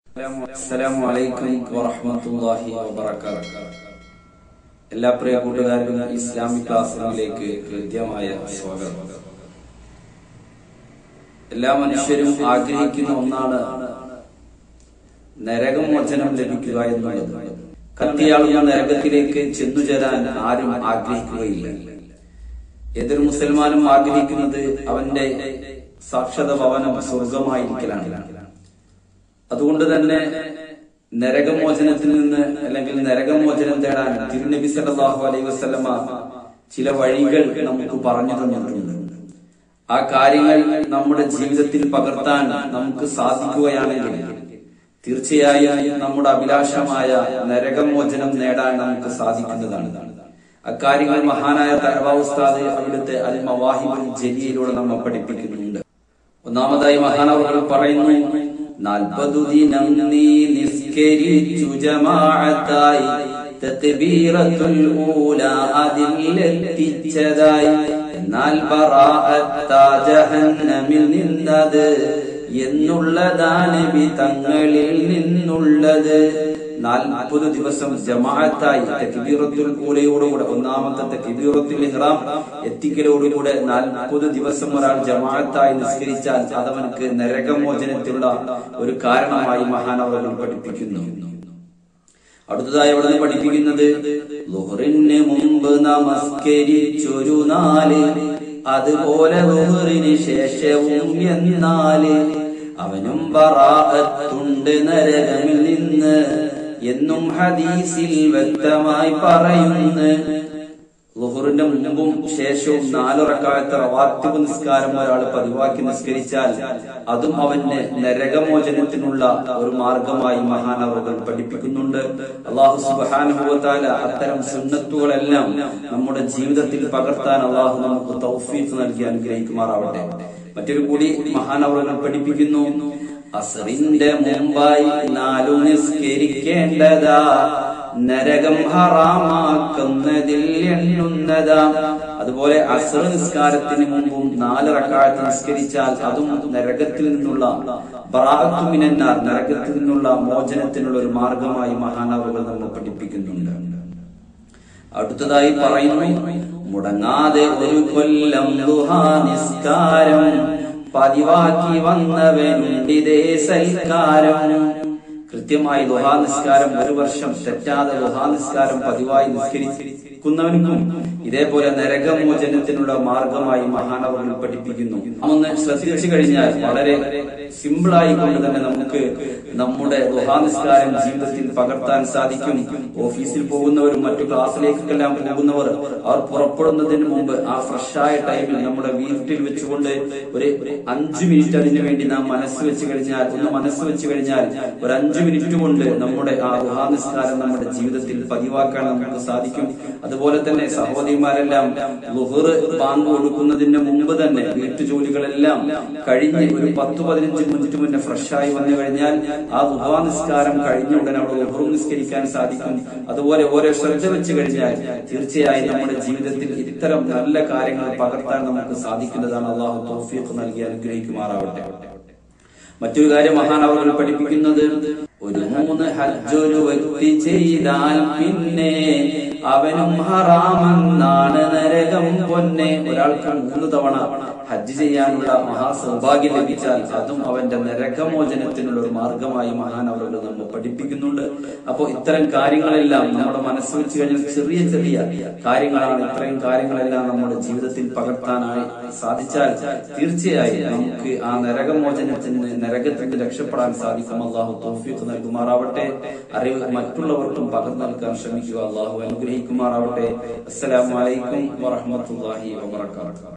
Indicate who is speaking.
Speaker 1: അസ്സലാമു അലൈക്കും വറഹ്മത്തുള്ളാഹി വബറകാതുഹു എല്ലാ പ്രിയ കൂട്ടുകാർക്കും ഇസ്ലാമിക് ക്ലാസ്സിലേക്ക് കൃത്യമായ സ്വാഗതം എല്ലാ മനുഷ്യരും ആഗ്രഹിക്കുന്ന ഒന്നാണ് നരകമോചനം ലഭിക്കുക എന്നുള്ളത് കത്തിയാളുന്ന നരകത്തിലേക്ക് ചെന്നുചേരാൻ ആരും ആഗ്രഹിക്കുകയില്ല ഏതൊരു മുസൽമാനും ആഗ്രഹിക്കുന്നത് അവന്റെ സാക്ഷത ഭവനം സ്വർഗമായിരിക്കലാണ് അതുകൊണ്ട് തന്നെ നരകമോചനത്തിൽ നിന്ന് അല്ലെങ്കിൽ നരകമോചനം തേടാൻ തിരുനബി സല്ലല്ലാഹു അലൈഹി വസല്ലമ ചില വഴികൾ നമുക്ക് പറഞ്ഞു തന്നിട്ടുണ്ട് ആ കാര്യങ്ങൾ നമ്മുടെ ജീവിതത്തിൽ പകർത്താൻ നമുക്ക് സാധിക്കുകയാണെങ്കിൽ തീർച്ചയായും നമ്മുടെ അഭിലാഷമായ നരകമോചനം നേടാൻ നമുക്ക് സാധിക്കുന്നതാണ് അക്കാര്യങ്ങൾ മഹാനായ തഴവ ഉസ്താദ് അവിടുത്തെ അൽ മവാഹിബുൽ ജലിയിലൂടെ നമ്മെ പഠിപ്പിക്കുന്നുണ്ട് ഒന്നാമതായി മഹാനവകൾ പറയുന്നു നാൽപ്പതു ദിനം നീ നിസ്കരിച്ചു ജമാഅത്തായി തക്ബീറത്തുൽ ഊല അതിലെത്തിച്ചതായി എന്നാൽ ബറാഅത്താ ജഹന്നമിൽ നിന്നത് എന്നുള്ളതാണ് നബി തങ്ങളിൽ നിന്നുള്ളത് നാൽപ്പത് ദിവസം ജമാഅത്തായി തക്ബീറത്തുൽ ഊലയോടുകൂടെ ഒന്നാമത്തെ തക്ബീറത്തുൽ ഇഹ്റാം എത്തിക്കലോടുകൂടെ നാൽപ്പത് ദിവസം ഒരാൾ ജമാഅത്തായി നിസ്കരിച്ചാൽ അതവനക്ക് നരകമോചനത്തിലുള്ള ഒരു കാരണമായി മഹാനവകൾ പഠിപ്പിക്കുന്നു അടുത്തതായി അവിടെ നിന്ന് പഠിപ്പിക്കുന്നത് ലുഹറിന് മുമ്പ് നമസ്കരിച്ചൊരു നാല് അതുപോലെ ലുഹറിന് ശേഷവും എന്നാല് അവനും ബറാഅത്തുണ്ട് നരകമിൽ നിന്ന് എന്നും ഹദീസിൽ വ്യക്തമായി പറയുന്നു ലുഹറിന്റെ മുമ്പും ശേഷവും നാലുറക്കാലത്തെ റവാത്തിബ് നിസ്കാരം ഒരാൾ പതിവാക്കി നിസ്കരിച്ചാൽ അതും അവന് നരകമോചനത്തിനുള്ള ഒരു മാർഗമായി മഹാനവറുകൾ പഠിപ്പിക്കുന്നുണ്ട് അള്ളാഹു സുബാനുഭവത്താല അത്തരം സുന്നത്തുകളെല്ലാം നമ്മുടെ ജീവിതത്തിൽ പകർത്താൻ അള്ളാഹു നമുക്ക് തൗഫീഖ് നൽകി അനുഗ്രഹിക്കുമാറാവട്ടെ മറ്റൊരു കൂടി മഹാനവറുകൾ പഠിപ്പിക്കുന്നു അസറിന്റെ മുമ്പായി നാലു നിസ്കരിക്കേണ്ടതാ നരകം ഹറാമാക്കുന്നതിൽ എണ്ണുന്നതാ അതുപോലെ അസർ നിസ്കാരത്തിന് മുമ്പും നാല് റക്കാഴത്ത് നിസ്കരിച്ചാൽ അതും നരകത്തിൽ നിന്നുള്ള ബറാത്തുമിനാർ നരകത്തിൽ നിന്നുള്ള മോചനത്തിനുള്ള ഒരു മാർഗമായി മഹാനവറുകൾ നമ്മൾ പഠിപ്പിക്കുന്നുണ്ട് അടുത്തതായി പറയുന്നു മുടങ്ങാതെ ഒരു കൊല്ലം ദുഹാ നിസ്കാരം പതിവാക്കി വന്നവനുണ്ടിതേ സൽക്കാരം കൃത്യമായി ദുഹാ നിസ്കാരം ഒരു വർഷം തെറ്റാതെ ദുഹാ നിസ്കാരം പതിവായി നിസ്കരിക്കുന്നവനും ഇതേപോലെ നരകമോചനത്തിനുള്ള മാർഗമായി മഹാനവകൾ പഠിപ്പിക്കുന്നു ഒന്ന് ശ്രദ്ധിച്ചു കഴിഞ്ഞാൽ വളരെ സിമ്പിളായി കൊണ്ട് തന്നെ നമുക്ക് നമ്മുടെ ദുഹാ നിസ്കാരം ജീവിതത്തിൽ പകർത്താൻ സാധിക്കും ഓഫീസിൽ പോകുന്നവരും മറ്റു ക്ലാസ്സിലേക്കെല്ലാം പോകുന്നവർ അവർ പുറപ്പെടുന്നതിന് മുമ്പ് ആ ഫ്രഷായ ടൈമിൽ നമ്മുടെ വീട്ടിൽ വെച്ചുകൊണ്ട് ഒരു അഞ്ചു മിനിറ്റ് അതിനു വേണ്ടി നാം മനസ്സ് വെച്ച് കഴിഞ്ഞാൽ ഒന്ന് മനസ്സ് വെച്ച് കഴിഞ്ഞാൽ ഒരു അഞ്ചു മിനിറ്റ് കൊണ്ട് നമ്മുടെ ആ ദുഹാ നിസ്കാരം നമ്മുടെ ജീവിതത്തിൽ പതിവാക്കാൻ നമുക്ക് സാധിക്കും അതുപോലെ തന്നെ സഹോദരിമാരെല്ലാം ലുഹർ ബാങ്ക് കൊടുക്കുന്നതിന് മുമ്പ് തന്നെ വീട്ടുജോലികളെല്ലാം കഴിഞ്ഞ് ഒരു പത്ത് പതിനഞ്ച് മിനിറ്റ് മുന്നേ ഫ്രഷായി വന്നു കഴിഞ്ഞാൽ ആ ദുഹാ നിസ്കാരം കഴിഞ്ഞ ഉടനെ അവിടെ ലുഹറും നിസ്കരിക്കാൻ സാധിക്കും അതുപോലെ ഓരോ ശ്രദ്ധ വെച്ച് കഴിഞ്ഞാൽ തീർച്ചയായും നമ്മുടെ ജീവിതത്തിൽ ഇത്തരം നല്ല കാര്യങ്ങൾ പകർത്താൻ നമുക്ക് സാധിക്കുന്നതാണ് അള്ളാഹു തൗഫീഖ് നൽകി അനുഗ്രഹിക്കുമാറാവട്ടെ മറ്റൊരു കാര്യം മഹാനവകൾ പഠിപ്പിക്കുന്നത് ഒരു മൂന്ന് ഹജ്ജൊരു വ്യക്തി ചെയ്താൽ പിന്നെ അവനും ഹറാമെന്നാണ് നരകം പൊന്നെ ഒരാൾക്ക് മൂന്ന് തവണ ഹജ്ജ് ചെയ്യാനുള്ള മഹാസൗഭാഗ്യം ലഭിച്ചാൽ അതും അവന്റെ നരകമോചനത്തിനുള്ള ഒരു മാർഗമായി മഹാനവറുകൾ നമ്മൾ പഠിപ്പിക്കുന്നുണ്ട് അപ്പോൾ ഇത്തരം കാര്യങ്ങളെല്ലാം നമ്മുടെ മനസ്സ് വെച്ച് കഴിഞ്ഞാൽ ചെറിയ ചെറിയ കാര്യങ്ങളാണ് ഇത്രയും കാര്യങ്ങളെല്ലാം നമ്മുടെ ജീവിതത്തിൽ പകർത്താനായി സാധിച്ചാൽ തീർച്ചയായും നമുക്ക് ആ നരകമോചനത്തിന് നരകത്തിൽ നിന്ന് രക്ഷപ്പെടാൻ സാധിക്കും അള്ളാഹു തോഫീഖ് നൽകുമാറാവട്ടെ അറിവ് മറ്റുള്ളവർക്കും പകർന്നു നൽകാൻ ശ്രമിക്കുക അള്ളാഹു അനുഗ്രഹിക്കുമാറാവട്ടെ അസ്സലാമലൈക്കും വറഹമത്തല്ലാഹി വാത്തു